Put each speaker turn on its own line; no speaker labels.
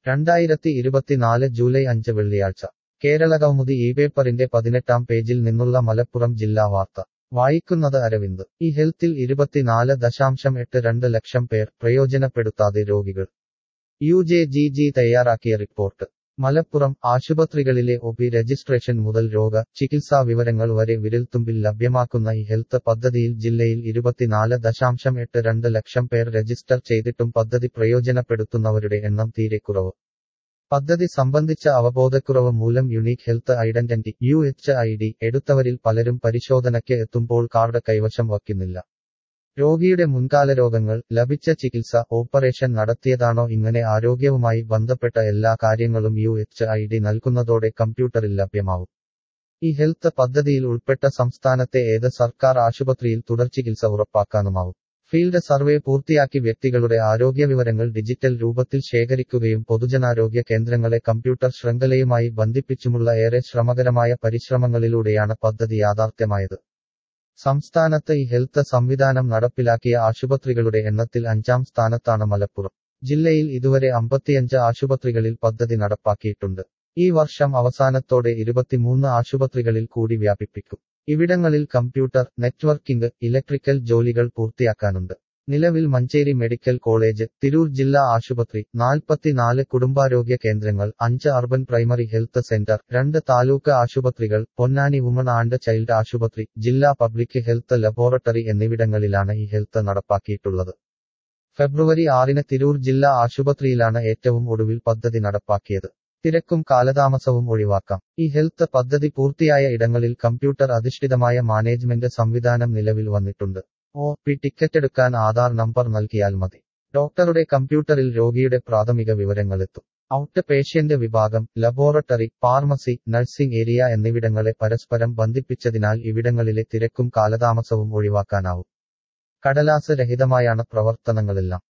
രണ്ടായിരത്തി ഇരുപത്തിനാല് ജൂലൈ അഞ്ച് വെള്ളിയാഴ്ച കേരളകൗമുദി ഈ പേപ്പറിന്റെ പതിനെട്ടാം പേജിൽ നിന്നുള്ള മലപ്പുറം ജില്ലാ വാർത്ത വായിക്കുന്നത് അരവിന്ദ് ഈ ഹെൽത്തിൽ ഇരുപത്തിനാല് ദശാംശം എട്ട് രണ്ട് ലക്ഷം പേർ പ്രയോജനപ്പെടുത്താതെ രോഗികൾ യു ജെ ജി ജി തയ്യാറാക്കിയ റിപ്പോർട്ട് മലപ്പുറം ആശുപത്രികളിലെ ഒ പി രജിസ്ട്രേഷൻ മുതൽ രോഗ ചികിത്സാ വിവരങ്ങൾ വരെ വിരൽത്തുമ്പിൽ ലഭ്യമാക്കുന്ന ഈ ഹെൽത്ത് പദ്ധതിയിൽ ജില്ലയിൽ ഇരുപത്തിനാല് ദശാംശം എട്ട് രണ്ട് ലക്ഷം പേർ രജിസ്റ്റർ ചെയ്തിട്ടും പദ്ധതി പ്രയോജനപ്പെടുത്തുന്നവരുടെ എണ്ണം തീരെ കുറവ് പദ്ധതി സംബന്ധിച്ച അവബോധക്കുറവ് മൂലം unique health identity U H I D എടുത്തവരിൽ പലരും പരിശോധനയ്ക്ക് എത്തുമ്പോൾ കാർഡ് കൈവശം വയ്ക്കുന്നില്ല രോഗിയുടെ മുൻകാല രോഗങ്ങൾ ലഭിച്ച ചികിത്സ ഓപ്പറേഷൻ നടത്തിയതാണോ ഇങ്ങനെ ആരോഗ്യവുമായി ബന്ധപ്പെട്ട എല്ലാ കാര്യങ്ങളും യു എച്ച് ഐ ഡി നൽകുന്നതോടെ കമ്പ്യൂട്ടറിൽ ലഭ്യമാവും ഈ ഹെൽത്ത് പദ്ധതിയിൽ ഉൾപ്പെട്ട സംസ്ഥാനത്തെ ഏത് സർക്കാർ ആശുപത്രിയിൽ തുടർചികിത്സ ഉറപ്പാക്കാനുമാവും ഫീൽഡ് സർവേ പൂർത്തിയാക്കി വ്യക്തികളുടെ ആരോഗ്യവിവരങ്ങൾ ഡിജിറ്റൽ രൂപത്തിൽ ശേഖരിക്കുകയും പൊതുജനാരോഗ്യ കേന്ദ്രങ്ങളെ കമ്പ്യൂട്ടർ ശൃംഖലയുമായി ബന്ധിപ്പിച്ചുമുള്ള ഏറെ ശ്രമകരമായ പരിശ്രമങ്ങളിലൂടെയാണ് പദ്ധതി യാഥാർത്ഥ്യമായത് സംസ്ഥാനത്ത് ഈ ഹെൽത്ത് സംവിധാനം നടപ്പിലാക്കിയ ആശുപത്രികളുടെ എണ്ണത്തിൽ അഞ്ചാം സ്ഥാനത്താണ് മലപ്പുറം ജില്ലയിൽ ഇതുവരെ അമ്പത്തിയഞ്ച് ആശുപത്രികളിൽ പദ്ധതി നടപ്പാക്കിയിട്ടുണ്ട് ഈ വർഷം അവസാനത്തോടെ ഇരുപത്തിമൂന്ന് ആശുപത്രികളിൽ കൂടി വ്യാപിപ്പിക്കും ഇവിടങ്ങളിൽ കമ്പ്യൂട്ടർ നെറ്റ്വർക്കിംഗ് ഇലക്ട്രിക്കൽ ജോലികൾ പൂർത്തിയാക്കാനുണ്ട് നിലവിൽ മഞ്ചേരി മെഡിക്കൽ കോളേജ് തിരൂർ ജില്ലാ ആശുപത്രി നാൽപ്പത്തിനാല് കുടുംബാരോഗ്യ കേന്ദ്രങ്ങൾ അഞ്ച് അർബൻ പ്രൈമറി ഹെൽത്ത് സെന്റർ രണ്ട് താലൂക്ക് ആശുപത്രികൾ പൊന്നാനി വുമൺ ആൻഡ് ചൈൽഡ് ആശുപത്രി ജില്ലാ പബ്ലിക് ഹെൽത്ത് ലബോറട്ടറി എന്നിവിടങ്ങളിലാണ് ഈ ഹെൽത്ത് നടപ്പാക്കിയിട്ടുള്ളത് ഫെബ്രുവരി ആറിന് തിരൂർ ജില്ലാ ആശുപത്രിയിലാണ് ഏറ്റവും ഒടുവിൽ പദ്ധതി നടപ്പാക്കിയത് തിരക്കും കാലതാമസവും ഒഴിവാക്കാം ഈ ഹെൽത്ത് പദ്ധതി പൂർത്തിയായ ഇടങ്ങളിൽ കമ്പ്യൂട്ടർ അധിഷ്ഠിതമായ മാനേജ്മെന്റ് സംവിധാനം നിലവിൽ വന്നിട്ടുണ്ട് ഒ പി ടിക്കറ്റ് എടുക്കാൻ ആധാർ നമ്പർ നൽകിയാൽ മതി ഡോക്ടറുടെ കമ്പ്യൂട്ടറിൽ രോഗിയുടെ പ്രാഥമിക വിവരങ്ങളെത്തും ഔട്ട് പേഷ്യന്റ് വിഭാഗം ലബോറട്ടറി ഫാർമസി നഴ്സിംഗ് ഏരിയ എന്നിവിടങ്ങളെ പരസ്പരം ബന്ധിപ്പിച്ചതിനാൽ ഇവിടങ്ങളിലെ തിരക്കും കാലതാമസവും ഒഴിവാക്കാനാവും കടലാസ് രഹിതമായാണ് പ്രവർത്തനങ്ങളെല്ലാം